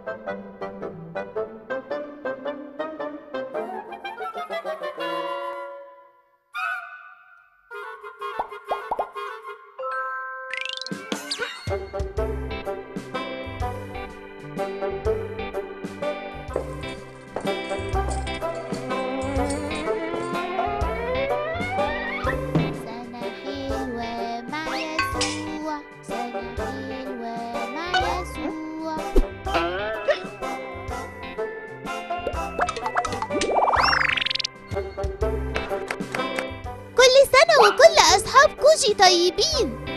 سنة حلوة مع يسوع سنة حلوة مع يسوع كل سنة وكل أصحاب كوجي طيبين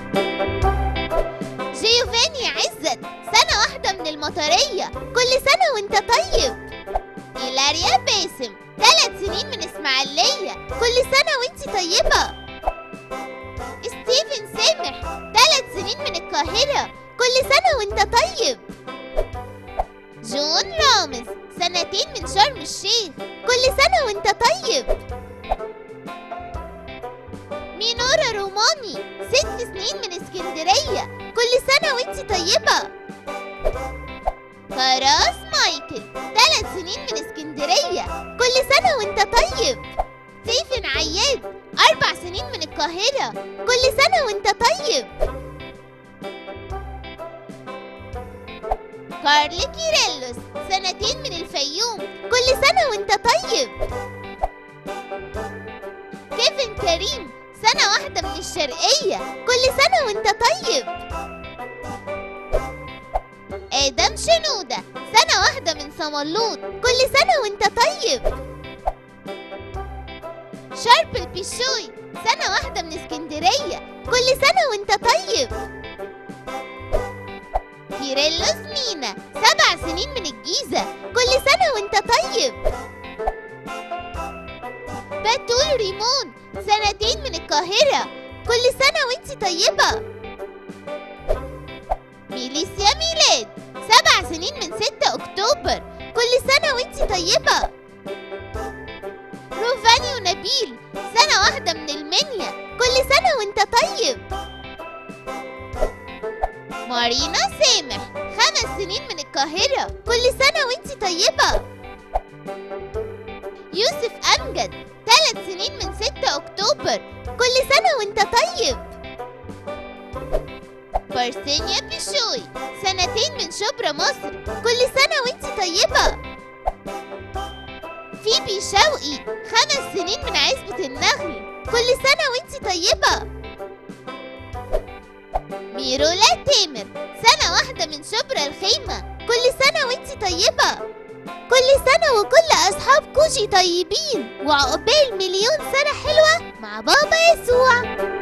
جيوفاني عزت سنة واحدة من المطرية كل سنة وانت طيب إيلاريا باسم ثلاث سنين من إسماعيلية كل سنة وانت طيبة ستيفن سامح ثلاث سنين من القاهرة كل سنة وانت طيب جون رامز سنتين من شرم الشيخ كل سنة وانت طيب مينورا روماني ست سنين من اسكندرية كل سنة وانت طيبة فراس مايكل ثلاث سنين من اسكندرية كل سنة وانت طيب سيفن عياد أربع سنين من القاهرة كل سنة وانت طيب كارل كيريلوس سنتين من الفيوم كل سنة وانت طيب كيفن كريم سنة واحدة من الشرقية كل سنة وانت طيب آدم شنودة سنة واحدة من صملوط كل سنة وانت طيب شارب البيشوي سنة واحدة من اسكندرية كل سنة وانت طيب كيريلوس مينا سبع سنين من الجيزة كل سنة وانت طيب بتول ريمون سنتين من القاهرة كل سنة وانت طيبة ميليسيا ميلاد سبع سنين من 6 أكتوبر كل سنة وانت طيبة روفاني ونبيل سنة واحدة من المنيا كل سنة وانت طيب مارينا سامح خمس سنين من القاهرة كل سنة وانت طيبة يوسف أمجد ثلاث سنين من 6 أكتوبر كل سنة وانت طيب بارسينيا بيشوي سنتين من شبرا مصر كل سنة وانت طيبة فيبي شوقي خمس سنين من عزبة النخل كل سنة وانت طيبة ميرولا تامر سنة واحدة من شبرا الخيمة كل سنة وانت طيبة كل سنة وكل أصحاب كوجي طيبين وعقبال مليون سنة حلوة مع بابا يسوع